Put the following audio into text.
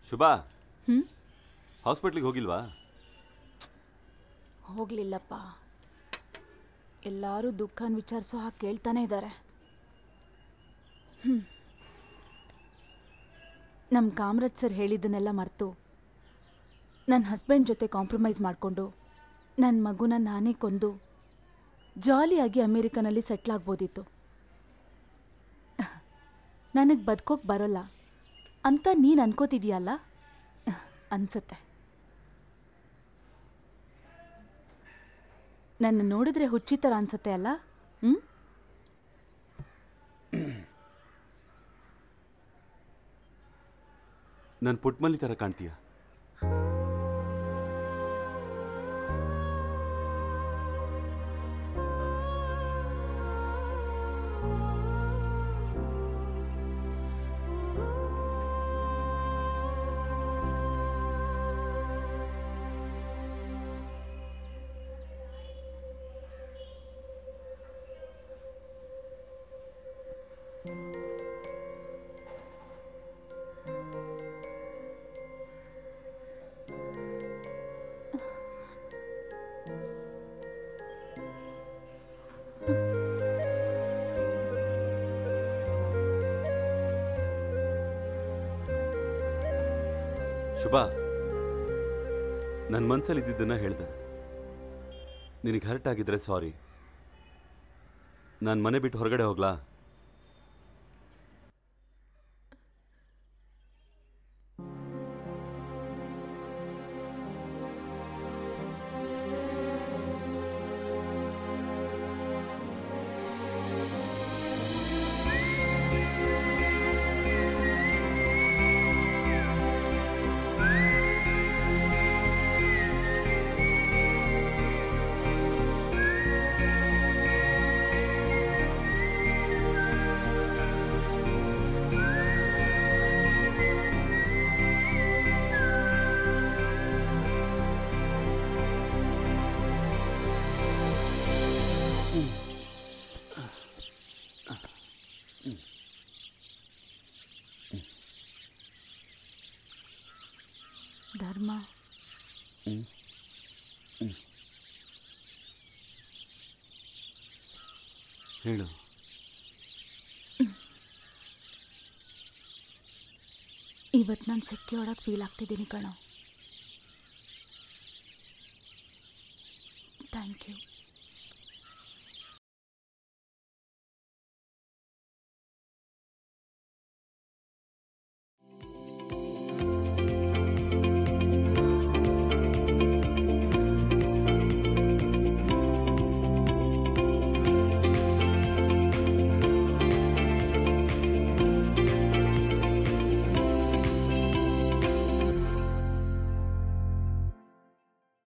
ಶುಭಾ ಹ್ಞೂ ಹಾಸ್ಪಿಟ್ಲಿಗೆ ಹೋಗಿಲ್ವಾ ಹೋಗಲಿಲ್ಲಪ್ಪ ಎಲ್ಲರೂ ದುಃಖನ ವಿಚಾರಿಸೋ ಹಾಗೆ ಕೇಳ್ತಾನೆ ಇದ್ದಾರೆ ಹ್ಞೂ ನಮ್ಮ ಕಾಮರಾಜ್ ಸರ್ ಹೇಳಿದ್ದನ್ನೆಲ್ಲ ಮರೆತು ನನ್ನ ಹಸ್ಬೆಂಡ್ ಜೊತೆ ಕಾಂಪ್ರಮೈಸ್ ಮಾಡಿಕೊಂಡು ನನ್ನ ಮಗುನ ನಾನೇ ಕೊಂದು ಜಾಲಿಯಾಗಿ ಅಮೇರಿಕನಲ್ಲಿ ಸೆಟ್ಲ್ ಆಗ್ಬೋದಿತ್ತು ನನಗೆ ಬದುಕೋಕೆ ಬರೋಲ್ಲ ಅಂತ ನೀನು ಅನ್ಕೋತಿದೀಯಲ್ಲ ಅನ್ಸುತ್ತೆ ನನ್ನ ನೋಡಿದ್ರೆ ಹುಚ್ಚಿ ಥರ ಅನ್ಸುತ್ತೆ ಅಲ್ಲ ಹ್ಞೂ ನನ್ನ ಪುಟ್ಮಲ್ಲಿ ಥರ ಕಾಣ್ತೀಯ ಶುಭಾ ನನ್ನ ಮನ್ಸಲ್ಲಿ ಇದ್ದಿದ್ದನ್ನ ಹೇಳ್ದೆ ನಿನಗೆ ಹರ್ಟ್ ಆಗಿದ್ರೆ ಸಾರಿ ನಾನು ಮನೆ ಬಿಟ್ಟು ಹೊರಗಡೆ ಹೋಗ್ಲಾ ಧರ್ಮ ಹೇಳು ಇವತ್ತು ನಾನು ಸೆಕ್ಯೂರ್ಡಾಗಿ ಫೀಲ್ ಆಗ್ತಿದ್ದೀನಿ ಕಣೋ ಥ್ಯಾಂಕ್ ಯು